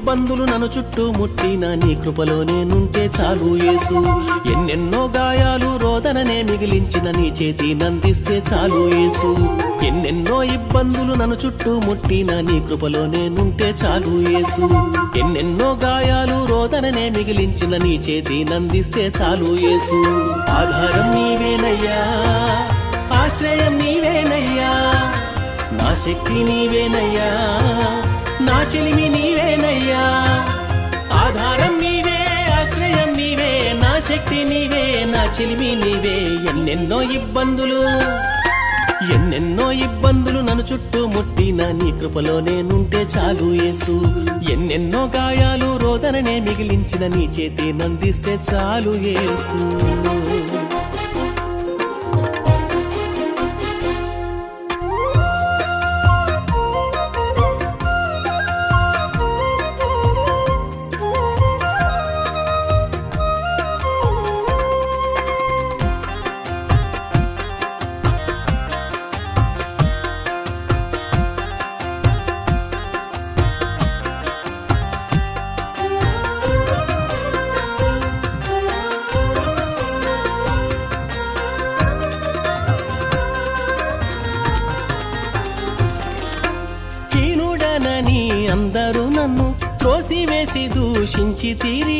ఇబ్బందులు నన్ను చుట్టూ ముట్టిన నీ కృపలో నేనుంటే చాలు యేసు ఎన్నెన్నో గాయాలు రోదననే మిగిలించిన నీ చేతి నందిస్తే చాలు యేసు ఎన్నెన్నో ఇబ్బందులు నన్ను చుట్టూ ముట్టిన నీ కృపలో నేనుంటే చాలు యేసు ఎన్నెన్నో గాయాలు రోదననే మిగిలించిన నీ చేతి నందిస్తే చాలు యేసు ఆధారం నీవేనయ్యా ఆశ్రయం నీవేనయ్యా నా శక్తి నీవేనయ్యా నా చెలిమి నీవేనయ్యా ఆధారం నీవే ఆశ్రయం నీవే నా శక్తి నీవే నా చెలిమి నీవే ఎన్నెన్నో ఇబ్బందులు ఎన్నెన్నో ఇబ్బందులు నన్ను చుట్టూ ముట్టిన నీ కృపలో నేనుంటే చాలు యేసు ఎన్నెన్నో గాయాలు రోదననే మిగిలించిన నీ చేతి నందిస్తే చాలు యేసు హీనుడనని అందరూ నన్ను త్రోసివేసి దూషించి తీరి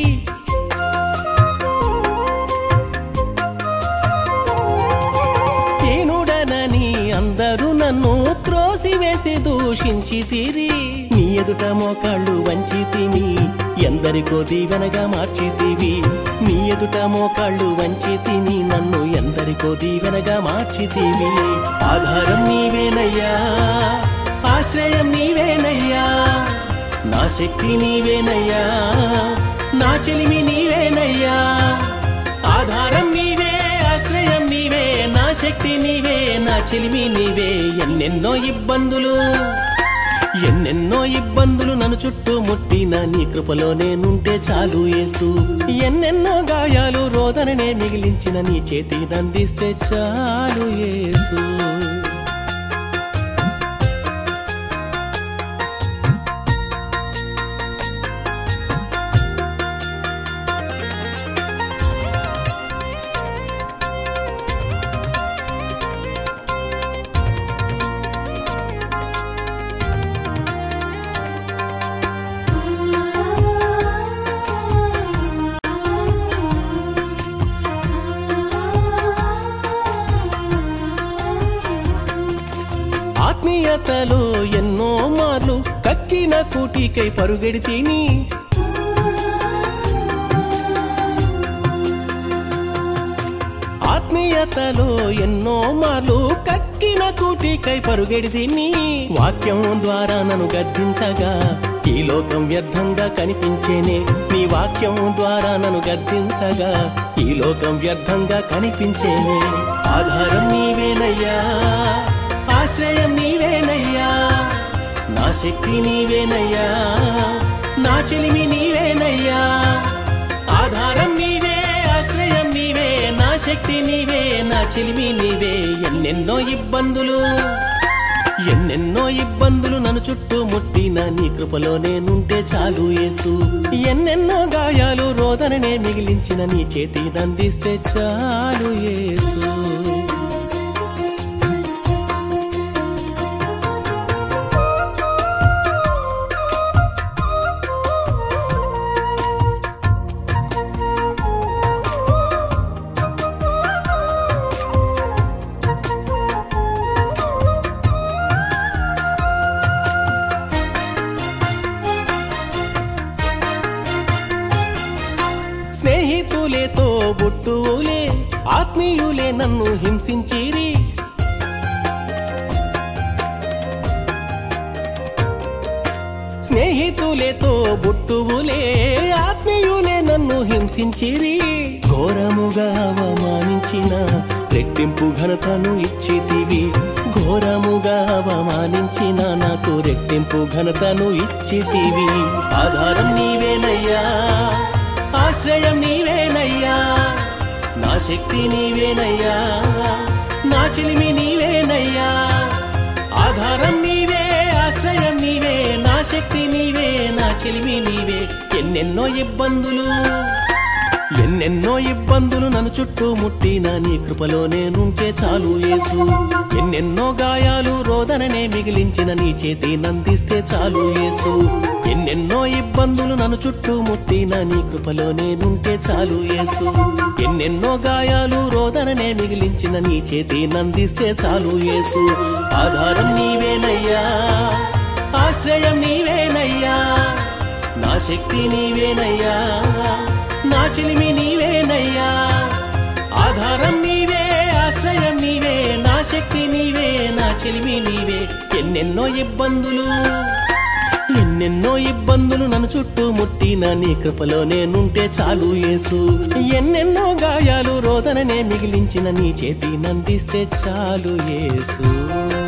హీనుడనని అందరూ నన్ను త్రోసివేసి దూషించి తీరి నీ ఎదుట మోకాళ్ళు వంచి తిని ఎందరికో దీవెనగా మార్చితివి నీ ఎదుట మోకాళ్ళు వంచి తిని నన్ను ఎందరికో దీవెనగా మార్చితివి ఆధారం నీవేనయ్యా ఆశ్రయం నీవేనయ్యా నా శక్తి నీవేనయ్యా నా చెలిమి నీవేనయ్యా ఆధారం నీవే ఆశ్రయం నీవే నా శక్తి నీవే నా చెలిమి నీవే ఎన్నెన్నో ఇబ్బందులు ఎన్నెన్నో ఇబ్బందులు నన్ను చుట్టూ ముట్టిన నీ కృపలో నేనుంటే చాలు యేసు ఎన్నెన్నో గాయాలు రోదననే మిగిలించిన నీ చేతి నందిస్తే చాలు యేసు ఆత్మీయతలో ఎన్నో మార్లు కక్కిన కూటికై పరుగెడి తిని ఆత్మీయతలో ఎన్నో మార్లు కక్కిన కూటికై పరుగెడి తిని వాక్యం ద్వారా నన్ను గద్దించగా ఈ లోకం వ్యర్థంగా కనిపించేనే నీ వాక్యం ద్వారా నన్ను గద్దించగా ఈ లోకం వ్యర్థంగా కనిపించేనే ఆధారం నీవేనయ్యా ఆశ్రయం నీవేనయ్యా నా శక్తి నీవేనయ్యా నా చెలిమి నీవేనయ్యా ఆధారం నీవే ఆశ్రయం నీవే నా శక్తి నీవే నా చెలిమి నీవే ఎన్నెన్నో ఇబ్బందులు ఎన్నెన్నో ఇబ్బందులు నన్ను చుట్టూ ముట్టిన నీ కృపలో నేనుంటే చాలు యేసు ఎన్నెన్నో గాయాలు రోదననే మిగిలించిన నీ చేతి నందిస్తే చాలు యేసు స్నేహితులేతో బుట్టువులే ఆత్మీయులే నన్ను హింసించిరి స్నేహితులేతో బుట్టువులే ఆత్మీయులే నన్ను హింసించిరి ఘోరముగా అవమానించిన రెట్టింపు ఘనతను ఇచ్చితివి ఘోరముగా అవమానించిన నాకు రెట్టింపు ఘనతను ఇచ్చితివి ఆధారం నీవేనయ్యా ఆశ్రయం నీవేనయ్యా నా శక్తి నీవేనయ్యా నా చెలిమి నీవేనయ్యా ఆధారం నీవే ఆశ్రయం నీవే నా శక్తి శక్తి నీవే నా చెలిమి నీవే ఎన్నెన్నో ఇబ్బందులు ఎన్నెన్నో ఇబ్బందులు నన్ను చుట్టూ ముట్టిన నీ కృపలో నేనుంటే చాలు యేసు ఎన్నెన్నో గాయాలు రోదననే మిగిలించిన నీ చేతి నందిస్తే చాలు యేసు ఎన్నెన్నో ఇబ్బందులు నన్ను చుట్టూ ముట్టిన నీ కృపలో నేనుంటే చాలు యేసు ఎన్నెన్నో గాయాలు రోదననే మిగిలించిన నీ చేతి నందిస్తే చాలు యేసు ఆధారం నీవేనయ్యా ఆశ్రయం నీవేనయ్యా నా శక్తి నీవేనయ్యా నా చెలిమి నీవేనయ్యా ఆధారం నీవే ఆశ్రయం నీవే నా శక్తి నీవే నా చెలిమి నీవే ఎన్నెన్నో ఇబ్బందులు ఎన్నెన్నో ఇబ్బందులు నన్ను చుట్టూ ముట్టిన నీ కృపలో నేనుంటే చాలు యేసు ఎన్నెన్నో గాయాలు రోదననే మిగిలించిన నీ చేతి నందిస్తే చాలు యేసు